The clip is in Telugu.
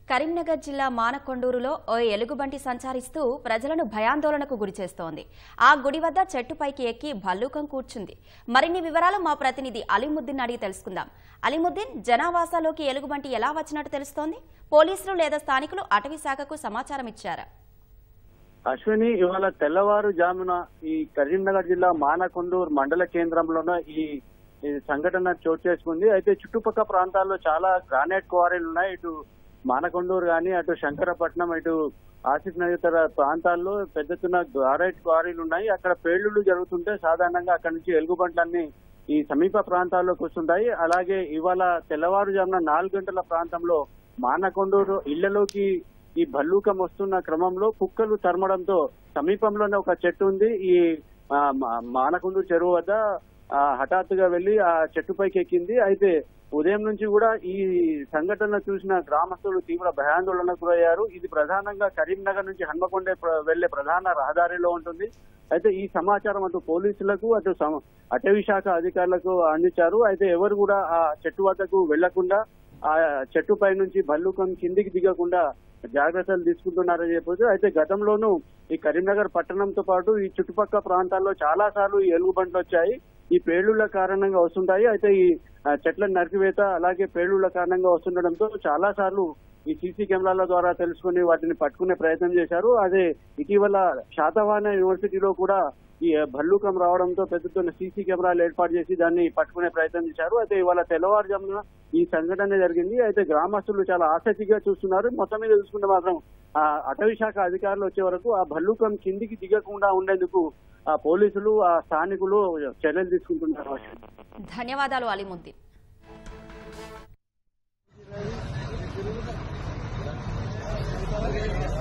కరీంనగర్ జిల్లా మానకొండూరులో ఓ ఎలుగుబంటి సంచరిస్తూ ప్రజలను భయాందోళనకు గురిచేస్తోంది ఆ గుడి వద్ద చెట్టుపైకి ఎక్కి భల్లూకం కూర్చుంది మరిన్ని వివరాలు మా ప్రతినిధి అలీముద్దీన్ అడిగి తెలుసుకుందాం అలీముద్దీన్ జనావాసాలోకి ఎలుగుబంటి ఎలా వచ్చినట్టు తెలుస్తోంది పోలీసులు లేదా స్థానికులు అటవీ శాఖకు సమాచారం ఇచ్చారా అశ్విని ఇవాళ తెల్లవారుజామున ఈ కరీంనగర్ జిల్లా మానకొండూరు మండల కేంద్రంలోన ఈ ఈ సంఘటన చోటు చేసుకుంది అయితే చుట్టుపక్కల ప్రాంతాల్లో చాలా గ్రానైట్ క్వారీలు ఉన్నాయి ఇటు మానకొండూరు కానీ అటు శంకరపట్నం ఇటు ఆసిఫ్ నగర్ తర ప్రాంతాల్లో పెద్ద ఎత్తున గ్రానైట్ క్వారీలు ఉన్నాయి అక్కడ పేలుళ్లు జరుగుతుంటే సాధారణంగా అక్కడ నుంచి ఎలుగుబంట్లన్నీ ఈ సమీప ప్రాంతాల్లోకి వస్తుంటాయి అలాగే ఇవాళ తెల్లవారుజామున నాలుగు గంటల ప్రాంతంలో మానకొండూరు ఇళ్లలోకి ఈ భల్లూకం వస్తున్న క్రమంలో కుక్కలు తరమడంతో సమీపంలోనే ఒక చెట్టు ఉంది ఈ ఆ, మా- మానకొండూరు చెరువు వద్ద ఆ, హఠాత్తుగా వెళ్లి ఆ చెట్టుపైకి ఎక్కింది అయితే ఉదయం నుంచి కూడా ఈ సంఘటన చూసిన గ్రామస్తులు తీవ్ర భయాందోళనకు గురయ్యారు ఇది ప్రధానంగా కరీంనగర్ నుంచి హన్మకొండ ప్ర- వెళ్లే ప్రధాన రహదారిలో ఉంటుంది అయితే ఈ సమాచారం అటు పోలీసులకు అటు సమ- అటవీ శాఖ అధికారులకు అందించారు అయితే ఎవరు కూడా ఆ చెట్టు వద్దకు వెళ్లకుండా ఆ చెట్టుపై నుంచి భల్లూకం కిందికి దిగకుండా జాగ్రత్తలు తీసుకుంటున్నారని చెప్పొచ్చు అయితే గతంలోనూ ఈ కరీంనగర్ పట్టణంతో పాటు ఈ చుట్టుపక్కల ప్రాంతాల్లో చాలా సార్లు ఈ ఎలుగుబంట్లు వచ్చాయి ఈ పేలుళ్ల కారణంగా వస్తుంటాయి అయితే ఈ ఆ, చెట్ల నరికివేత అలాగే పేలుళ్ల కారణంగా వస్తుండడంతో చాలా సార్లు ఈ సీసీ కెమెరాల ద్వారా తెలుసుకుని వాటిని పట్టుకునే ప్రయత్నం చేశారు అదే ఇటీవల శాతవాహన యూనివర్సిటీలో కూడా ఈ భల్లూకం రావడంతో పెద్ద ఎత్తున సీసీ కెమెరాలు ఏర్పాటు చేసి దాన్ని పట్టుకునే ప్రయత్నం చేశారు అయితే ఇవాళ తెల్లవారుజామున ఈ సంఘటన జరిగింది అయితే గ్రామస్తులు చాలా ఆసక్తిగా చూస్తున్నారు మొత్తం మీద చూసుకుంటే మాత్రం ఆ అటవీ శాఖ అధికారులు వచ్చే వరకు ఆ భల్లూకం కిందికి దిగకుండా ఉండేందుకు ఆ పోలీసులు ఆ స్థానికులు చర్యలు తీసుకుంటున్నారు ధన్యవాదాలు అలీముద్దీన్ Thank